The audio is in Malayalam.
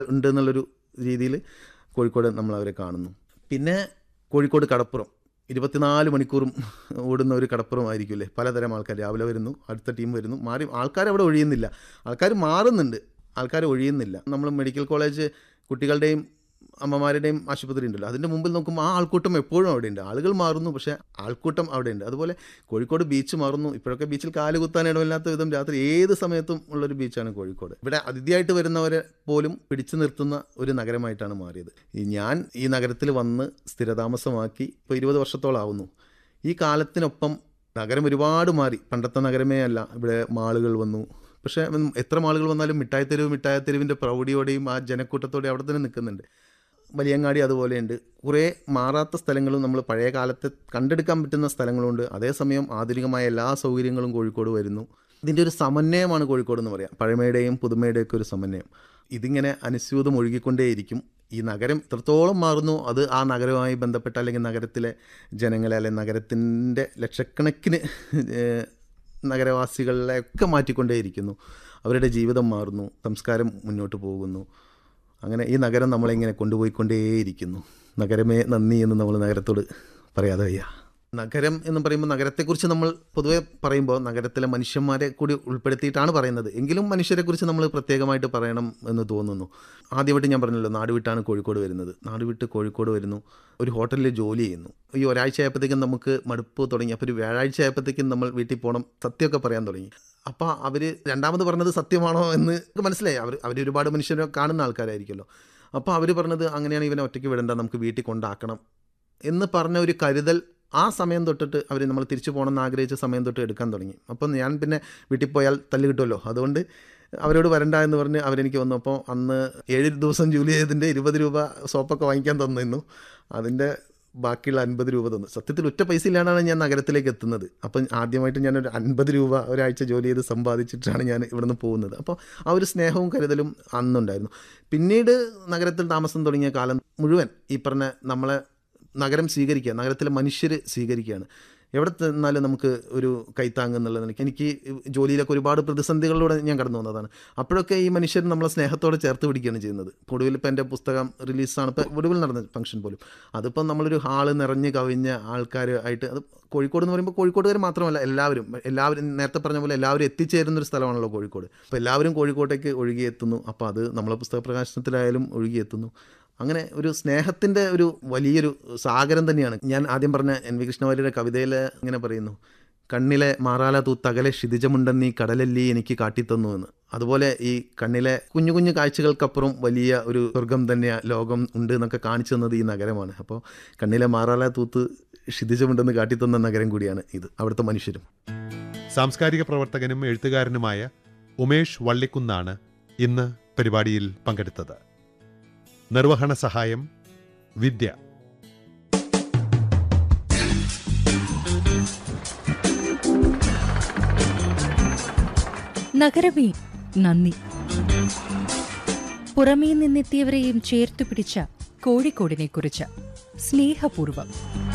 ഉണ്ട് എന്നുള്ളൊരു രീതിയിൽ കോഴിക്കോട് നമ്മൾ അവരെ കാണുന്നു പിന്നെ കോഴിക്കോട് കടപ്പുറം ഇരുപത്തിനാല് മണിക്കൂറും ഓടുന്ന ഒരു കടപ്പുറം ആയിരിക്കില്ലേ പലതരം ആൾക്കാർ രാവിലെ വരുന്നു അടുത്ത ടീം വരുന്നു മാറി ആൾക്കാർ അവിടെ ഒഴിയുന്നില്ല ആൾക്കാർ മാറുന്നുണ്ട് ആൾക്കാർ ഒഴിയുന്നില്ല നമ്മൾ മെഡിക്കൽ കോളേജ് കുട്ടികളുടെയും അമ്മമാരുടെയും ആശുപത്രി ഉണ്ടല്ലോ അതിൻ്റെ മുമ്പിൽ നോക്കുമ്പോൾ ആ ആൾക്കൂട്ടം എപ്പോഴും അവിടെയുണ്ട് ആളുകൾ മാറുന്നു പക്ഷേ ആൾക്കൂട്ടം അവിടെയുണ്ട് അതുപോലെ കോഴിക്കോട് ബീച്ച് മാറുന്നു ഇപ്പോഴൊക്കെ ബീച്ചിൽ കാല് കുത്താൻ ഇടമില്ലാത്ത വിധം രാത്രി ഏത് സമയത്തും ഉള്ളൊരു ബീച്ചാണ് കോഴിക്കോട് ഇവിടെ അതിഥിയായിട്ട് വരുന്നവരെ പോലും പിടിച്ചു നിർത്തുന്ന ഒരു നഗരമായിട്ടാണ് മാറിയത് ഈ ഞാൻ ഈ നഗരത്തിൽ വന്ന് സ്ഥിരതാമസമാക്കി ഇപ്പോൾ ഇരുപത് വർഷത്തോളാവുന്നു ഈ കാലത്തിനൊപ്പം നഗരം ഒരുപാട് മാറി പണ്ടത്തെ നഗരമേ അല്ല ഇവിടെ മാളുകൾ വന്നു പക്ഷേ ഉം, എത്ര മാളുകൾ വന്നാലും മിഠായിത്തെരുവ് മിഠായിത്തെരുവിൻ്റെ പ്രൗഢിയോടെയും ആ ജനക്കൂട്ടത്തോടെയും അവിടെ തന്നെ നിൽക്കുന്നുണ്ട് വലിയങ്ങാടി അതുപോലെയുണ്ട് കുറേ മാറാത്ത സ്ഥലങ്ങളും നമ്മൾ പഴയ കാലത്തെ കണ്ടെടുക്കാൻ പറ്റുന്ന സ്ഥലങ്ങളുണ്ട് അതേസമയം ആധുനികമായ എല്ലാ സൗകര്യങ്ങളും കോഴിക്കോട് വരുന്നു ഇതിൻ്റെ ഒരു സമന്വയമാണ് കോഴിക്കോട് എന്ന് പറയാം പഴമയുടെയും പുതുമയുടെയും ഒക്കെ ഒരു സമന്വയം ഇതിങ്ങനെ അനുസ്യൂതം ഒഴുകിക്കൊണ്ടേയിരിക്കും ഈ നഗരം എത്രത്തോളം മാറുന്നു അത് ആ നഗരവുമായി ബന്ധപ്പെട്ട അല്ലെങ്കിൽ നഗരത്തിലെ ജനങ്ങളെ അല്ലെങ്കിൽ നഗരത്തിൻ്റെ ലക്ഷക്കണക്കിന് ഏഹ്, നഗരവാസികളെ ഒക്കെ മാറ്റിക്കൊണ്ടേയിരിക്കുന്നു അവരുടെ ജീവിതം മാറുന്നു സംസ്കാരം മുന്നോട്ട് പോകുന്നു അങ്ങനെ ഈ നഗരം നമ്മളിങ്ങനെ കൊണ്ടുപോയിക്കൊണ്ടേയിരിക്കുന്നു നഗരമേ നന്ദി എന്ന് നമ്മൾ നഗരത്തോട് പറയാതെ വയ്യ നഗരം എന്ന് പറയുമ്പോൾ നഗരത്തെക്കുറിച്ച് നമ്മൾ പൊതുവെ പറയുമ്പോൾ നഗരത്തിലെ മനുഷ്യന്മാരെ കൂടി ഉൾപ്പെടുത്തിയിട്ടാണ് പറയുന്നത് എങ്കിലും മനുഷ്യരെക്കുറിച്ച് നമ്മൾ പ്രത്യേകമായിട്ട് പറയണം എന്ന് തോന്നുന്നു ആദ്യമായിട്ട് ഞാൻ പറഞ്ഞല്ലോ നാട് വിട്ടാണ് കോഴിക്കോട് വരുന്നത് നാട് വിട്ട് കോഴിക്കോട് വരുന്നു ഒരു ഹോട്ടലിൽ ജോലി ചെയ്യുന്നു ഈ ഒരാഴ്ച ആയപ്പോഴത്തേക്കും നമുക്ക് മടുപ്പ് തുടങ്ങി അപ്പോൾ ഒരു വ്യാഴാഴ്ച ആയപ്പോഴത്തേക്കും നമ്മൾ വീട്ടിൽ പോകണം സത്യമൊക്കെ പറയാൻ തുടങ്ങി അപ്പോൾ അവർ രണ്ടാമത് പറഞ്ഞത് സത്യമാണോ എന്ന് മനസ്സിലായി അവർ അവർ ഒരുപാട് മനുഷ്യരെ കാണുന്ന ആൾക്കാരായിരിക്കുമല്ലോ അപ്പോൾ അവർ പറഞ്ഞത് അങ്ങനെയാണ് ഇവനെ ഒറ്റയ്ക്ക് വിടണ്ട നമുക്ക് വീട്ടിൽ കൊണ്ടാക്കണം എന്ന് പറഞ്ഞ ഒരു കരുതൽ ആ സമയം തൊട്ടിട്ട് അവർ നമ്മൾ തിരിച്ചു പോകണമെന്ന് ആഗ്രഹിച്ച സമയം തൊട്ട് എടുക്കാൻ തുടങ്ങി അപ്പം ഞാൻ പിന്നെ വീട്ടിൽ പോയാൽ തല്ല് കിട്ടുമല്ലോ അതുകൊണ്ട് അവരോട് വരണ്ട എന്ന് പറഞ്ഞ് അവരെനിക്ക് വന്നു അപ്പോൾ അന്ന് ഏഴ് ദിവസം ജോലി ചെയ്തതിൻ്റെ ഇരുപത് രൂപ സോപ്പൊക്കെ വാങ്ങിക്കാൻ തന്നിരുന്നു അതിൻ്റെ ബാക്കിയുള്ള അൻപത് രൂപ തന്നു സത്യത്തിൽ ഒറ്റ പൈസ ഇല്ലാണ്ടാണ് ഞാൻ നഗരത്തിലേക്ക് എത്തുന്നത് അപ്പം ആദ്യമായിട്ട് ഞാനൊരു അൻപത് രൂപ ഒരാഴ്ച ജോലി ചെയ്ത് സമ്പാദിച്ചിട്ടാണ് ഞാൻ ഇവിടുന്ന് പോകുന്നത് അപ്പോൾ ആ ഒരു സ്നേഹവും കരുതലും അന്നുണ്ടായിരുന്നു പിന്നീട് നഗരത്തിൽ താമസം തുടങ്ങിയ കാലം മുഴുവൻ ഈ പറഞ്ഞ നമ്മളെ നഗരം സ്വീകരിക്കുക നഗരത്തിലെ മനുഷ്യർ സ്വീകരിക്കുകയാണ് എവിടെ ചെന്നാലും നമുക്ക് ഒരു കൈത്താങ് എന്നുള്ളത് എനിക്ക് എനിക്ക് ജോലിയിലൊക്കെ ഒരുപാട് പ്രതിസന്ധികളിലൂടെ ഞാൻ കടന്നു വന്നതാണ് അപ്പോഴൊക്കെ ഈ മനുഷ്യർ നമ്മളെ സ്നേഹത്തോടെ ചേർത്ത് പിടിക്കുകയാണ് ചെയ്യുന്നത് ഒടുവിൽ ഇപ്പോൾ എൻ്റെ പുസ്തകം റിലീസാണ് ഇപ്പോൾ ഒടുവിൽ നടന്ന ഫംഗ്ഷൻ പോലും അതിപ്പം നമ്മളൊരു ഹാള് നിറഞ്ഞ് കവിഞ്ഞ ആൾക്കാർ ആയിട്ട് അത് കോഴിക്കോട് എന്ന് പറയുമ്പോൾ കോഴിക്കോട്ടുകാർ മാത്രമല്ല എല്ലാവരും എല്ലാവരും നേരത്തെ പറഞ്ഞ പോലെ എല്ലാവരും എത്തിച്ചേരുന്ന ഒരു സ്ഥലമാണല്ലോ കോഴിക്കോട് അപ്പോൾ എല്ലാവരും കോഴിക്കോട്ടേക്ക് ഒഴുകിയെത്തുന്നു അപ്പോൾ അത് നമ്മളെ പുസ്തക പ്രകാശനത്തിലായാലും ഒഴുകിയെത്തുന്നു അങ്ങനെ ഒരു സ്നേഹത്തിൻ്റെ ഒരു വലിയൊരു സാഗരം തന്നെയാണ് ഞാൻ ആദ്യം പറഞ്ഞ എൻ വി കൃഷ്ണവാര്യരുടെ കവിതയിൽ ഇങ്ങനെ പറയുന്നു കണ്ണിലെ മാറാല തൂത്തകലെ ക്ഷിതിജമുണ്ടെന്നീ കടലല്ലി എനിക്ക് കാട്ടിത്തന്നു എന്ന് അതുപോലെ ഈ കണ്ണിലെ കുഞ്ഞു കുഞ്ഞു കാഴ്ചകൾക്കപ്പുറം വലിയ ഒരു സ്വർഗം തന്നെ ലോകം ഉണ്ട് എന്നൊക്കെ കാണിച്ചു തന്നത് ഈ നഗരമാണ് അപ്പോൾ കണ്ണിലെ മാറാല തൂത്ത് ക്ഷിതിജമുണ്ടെന്ന് കാട്ടിത്തന്ന നഗരം കൂടിയാണ് ഇത് അവിടുത്തെ മനുഷ്യരും സാംസ്കാരിക പ്രവർത്തകനും എഴുത്തുകാരനുമായ ഉമേഷ് വള്ളിക്കുന്നാണ് ഇന്ന് പരിപാടിയിൽ പങ്കെടുത്തത് നിർവഹണ സഹായം വിദ്യ നഗരമേ നന്ദി പുറമേ നിന്നെത്തിയവരെയും ചേർത്തു പിടിച്ച കോഴിക്കോടിനെ കുറിച്ച് സ്നേഹപൂർവം